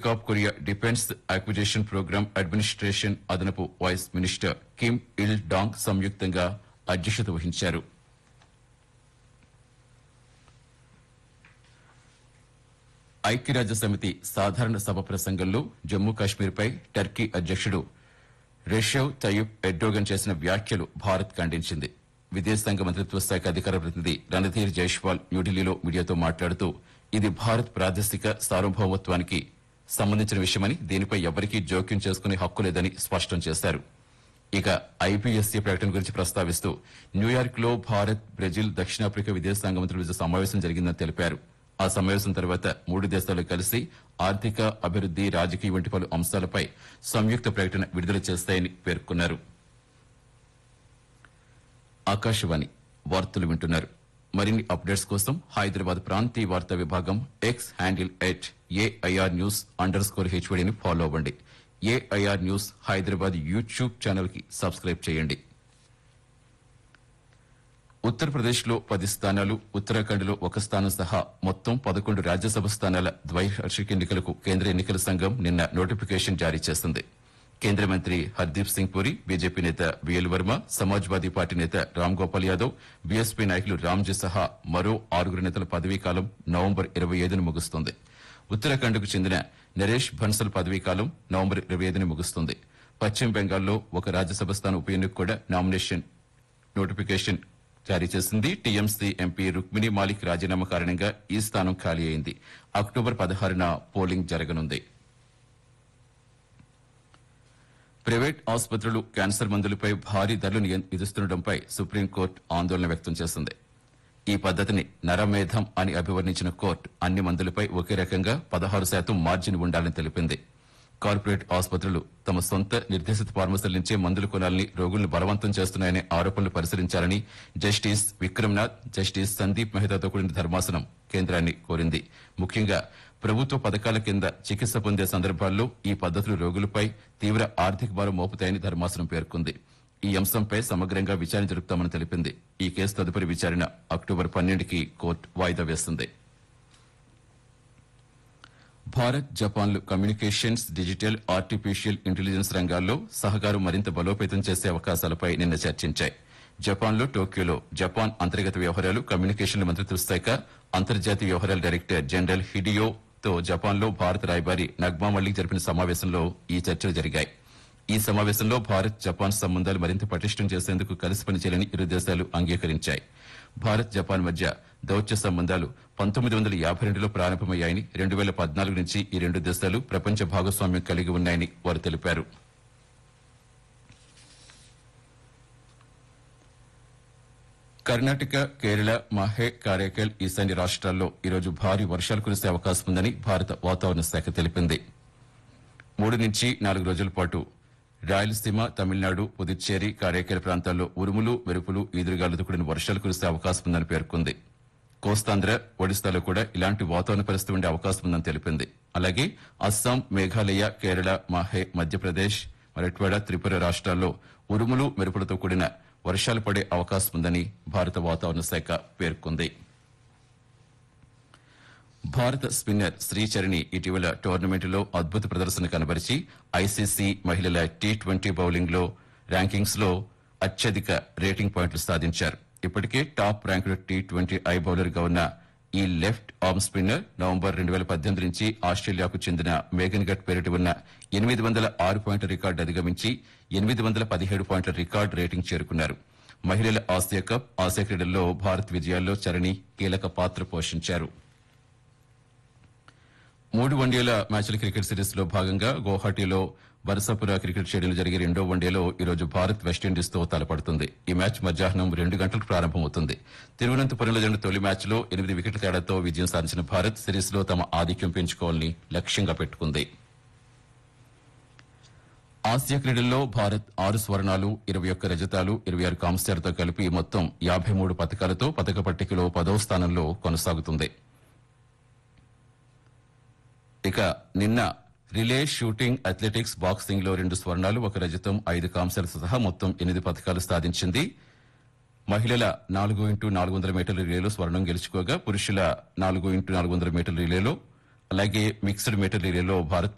of Korea defence acquisition programme administration అదనపు vice minister Kim Il Dong సంయుక్తంగా అధ్యక్షత వహించారు ఐక్యరాజ్య సమితి సాధారణ సభ ప్రసంగంలో జమ్మూ కాశ్మీర్పై టర్కీ అధ్యక్షుడు రెషవ్ తయ్యబ్ ఎర్డోగన్ చేసిన వ్యాఖ్యలు భారత్ ఖండించింది విదేశాంగ మంత్రిత్వ శాఖ అధికార ప్రతినిధి రణధీర్ జైష్వాల్ న్యూఢిల్లీలో మీడియాతో మాట్లాడుతూ ఇది భారత్ ప్రాదేశిక సార్వభౌమత్వానికి సంబంధించిన విషయమని దీనిపై ఎవరికీ జోక్యం చేసుకునే హక్కు లేదని స్పష్టం చేశారు ఇక ఐపీఎస్సీ ప్రకటన గురించి ప్రస్తావిస్తూ న్యూయార్క్ లో భారత్ బ్రెజిల్ దక్షిణాఫ్రికా విదేశాంగ మంత్రుల మధ్య సమావేశం జరిగిందని తెలిపారు ఆ సమావేశం తర్వాత మూడు దేశాలు కలిసి ఆర్థిక అభివృద్ది రాజకీయ వంటి పలు అంశాలపై సంయుక్త ప్రకటన విడుదల చేస్తాయని పేర్కొన్నారు ఆకాశవాణి వార్తలు వింటున్నారు మరిన్ని అప్డేట్స్ కోసం హైదరాబాద్ ప్రాంతీయ వార్తా విభాగం X handle at AIR news under score హెచ్వడిని ఫాలో అవ్వండి AIR news Hyderabad YouTube channel కి సబ్స్క్రైబ్ చేయండి ఉత్తరప్రదేశ్ లో పది స్థానాలు ఉత్తరాఖండ్ లో ఒక స్థానం సహా మొత్తం పదకొండు రాజ్యసభ స్థానాల ద్వైవార్షిక ఎన్నికలకు కేంద్ర ఎన్నికల సంఘం నిన్న నోటిఫికేషన్ జారీ చేసింది కేంద్ర మంత్రి హర్దీప్ సింగ్ పురి బీజేపీ నేత బిఎల్ వర్మ సమాజ్వాదీ పార్టీ నేత రామ్ గోపాల్ యాదవ్ బీఎస్పీ నాయకులు రామ్జీ సహా మరో ఆరుగురు నేతల పదవీకాలం నవంబర్ ఇరవై ఐదున ముగుస్తుంది ఉత్తరాఖండ్కు చెందిన నరేష్ బన్సల్ పదవీకాలం నవంబర్ ఇరవై ఐదున ముగుస్తుంది పశ్చిమ బెంగాల్లో ఒక రాజ్యసభ స్థానం ఉప ఎన్నిక కూడా నామినేషన్ నోటిఫికేషన్ జారీ చేసింది టీఎంసీ ఎంపీ రుక్మిణి మాలిక్ రాజీనామా కారణంగా ఈ స్థానం ఖాళీ అయింది అక్టోబర్ పదహారున పోలింగ్ జరగనుంది ప్రైవేట్ ఆసుపత్రులు క్యాన్సర్ మందులపై భారీ ధరలు నియ- విధిస్తుండటంపై సుప్రీంకోర్టు ఆందోళన వ్యక్తం చేసింది ఈ పద్దతిని నరమేధం అని అభివర్ణించిన కోర్టు అన్ని మందులపై ఒకే రకంగా పదహారు శాతం మార్జిన్ ఉండాలని తెలిపింది కార్పొరేట్ ఆసుపత్రులు తమ సొంత నిర్దేశిత ఫార్మసీల నుంచే మందులు కొనాలని రోగులను బలవంతం చేస్తున్నాయనే ఆరోపణలు పరిశీలించాలని జస్టిస్ విక్రమ్నాథ్ జస్టిస్ సందీప్ మెహతాతో కూడిన ధర్మాసనం కేంద్రాన్ని కోరింది ముఖ్యంగా ప్రభుత్వ పథకాల కింద చికిత్స పొందే సందర్భాల్లో ఈ పద్దతులు రోగులపై తీవ్ర ఆర్థిక భారం మోపుతాయని ధర్మాసనం పేర్కొంది ఈ అంశంపై సమగ్రంగా విచారణ జరుపుతామని తెలిపింది ఈ కేసు తదుపరి విచారణ అక్టోబర్ పన్నెండుకి కోర్టు వాయిదా వేస్తుంది భారత్ జపాన్లు కమ్యూనికేషన్స్ డిజిటల్ ఆర్టిఫిషియల్ ఇంటెలిజెన్స్ రంగాల్లో సహకారం మరింత బలోపేతం చేసే అవకాశాలపై నిన్న చర్చించాయి జపాన్లో టోక్యోలో జపాన్ అంతర్గత వ్యవహారాలు కమ్యూనికేషన్ల మంత్రిత్వ శాఖ అంతర్జాతీయ వ్యవహారాల డైరెక్టర్ జనరల్ హిడియో తో జపాన్లో భారత రాయబారి నగ్మా మల్లిక్ జరిపిన సమావేశంలో ఈ చర్చలు జరిగాయి ఈ సమావేశంలో భారత్ జపాన్ సంబంధాలు మరింత పటిష్టం చేసేందుకు కలిసి పనిచేయాలని ఇరు దేశాలు అంగీకరించాయి భారత్ జపాన్ మధ్య దౌత్య సంబంధాలు పంతొమ్మిది వందల యాభై రెండులో ప్రారంభమయ్యాయని రెండు వేల పద్నాలుగు నుంచి ఈ రెండు దేశాలు ప్రపంచ భాగస్వామ్యం కలిగి ఉన్నాయని వారు తెలిపారు కర్ణాటక కేరళ మహే కారైకల్ ఈశాన్య రాష్ట్రాల్లో ఈరోజు భారీ వర్షాలు కురిసే అవకాశం ఉందని భారత వాతావరణ శాఖ తెలిపింది మూడు నుంచి నాలుగు రోజుల పాటు రాయలసీమ తమిళనాడు పుదుచ్చేరి కారైకేల ప్రాంతాల్లో ఉరుములు మెరుపులు ఈదురుగాలులతో కూడిన వర్షాలు కురిసే అవకాశం ఉందని పేర్కొంది కోస్తాంధ్ర ఒడిశాలో కూడా ఇలాంటి వాతావరణ పరిస్థితి ఉండే అవకాశం ఉందని తెలిపింది అలాగే అస్సాం మేఘాలయ కేరళ మాహే మధ్యప్రదేశ్ మరట్వాడ త్రిపుర రాష్ట్రాల్లో ఉరుములు మెరుపులతో కూడిన వర్షాలు పడే అవకాశం ఉందని భారత వాతావరణ శాఖ పేర్కొంది భారత స్పిన్నర్ శ్రీచరణి ఇటీవల టోర్నమెంట్లో అద్భుత ప్రదర్శన కనబరిచి ఐసీసీ మహిళల టీ ట్వంటీ బౌలింగ్ లో ర్యాంకింగ్స్ లో అత్యధిక రేటింగ్ పాయింట్లు సాధించారు ఇప్పటికే top ranked T twenty I bowler గా ఉన్న ఈ లెఫ్ట్ ఆర్మ్ స్పిన్నర్ నవంబర్ రెండు వేల పద్దెనిమిది నుంచి ఆస్ట్రేలియాకు చెందిన మేఘన్ గట్ పేరిట ఉన్న ఎనిమిది వందల ఆరు పాయింట్ల రికార్డు అధిగమించి ఎనిమిది వందల పదిహేడు పాయింట్ల రికార్డు రేటింగ్ చేరుకున్నారు మహిళల ఆసియా కప్ ఆసియా క్రీడల్లో భారత్ విజయాల్లో చరణి కీలక పాత్ర పోషించారు మూడు వన్డేల మ్యాచ్ల క్రికెట్ సిరీస్ లో భాగంగా గౌహాటీలో వరుసపుర క్రికెట్ స్టేడియంలో జరిగే రెండో వన్డేలో ఈ రోజు భారత్ వెస్టిండీస్ తో తలపడుతుంది ఈ మ్యాచ్ మధ్యాహ్నం రెండు గంటలకు ప్రారంభమవుతుంది తిరువనంతపురంలో జరిగిన తొలి మ్యాచ్ లో ఎనిమిది వికెట్ల తేడాతో విజయం సాధించిన భారత్ సిరీస్ లో తమ ఆధిక్యం పెంచుకోవాలని లక్ష్యంగా పెట్టుకుంది ఆసియా క్రీడల్లో భారత్ ఆరు స్వర్ణాలు ఇరవై ఒక్క రజతాలు ఇరవై ఆరు కాంస్యాలతో కలిపి మొత్తం యాభై మూడు పథకాలతో పథక పట్టికలో పదవ స్థానంలో కొనసాగుతుంది ఇక నిన్న రిలే షూటింగ్ అథ్లెటిక్స్ బాక్సింగ్ లో రెండు స్వర్ణాలు ఒక రజతం ఐదు కాంస్యాలతో సహా మొత్తం ఎనిమిది పథకాలు సాధించింది మహిళల నాలుగు ఇంటూ నాలుగు వందల మీటర్ల రిలేలో స్వర్ణం గెలుచుకోగా పురుషుల నాలుగు ఇంటూ నాలుగు వందల మీటర్ల రిలేలో అలాగే మిక్స్డ్ మీటర్ రిలేలో భారత్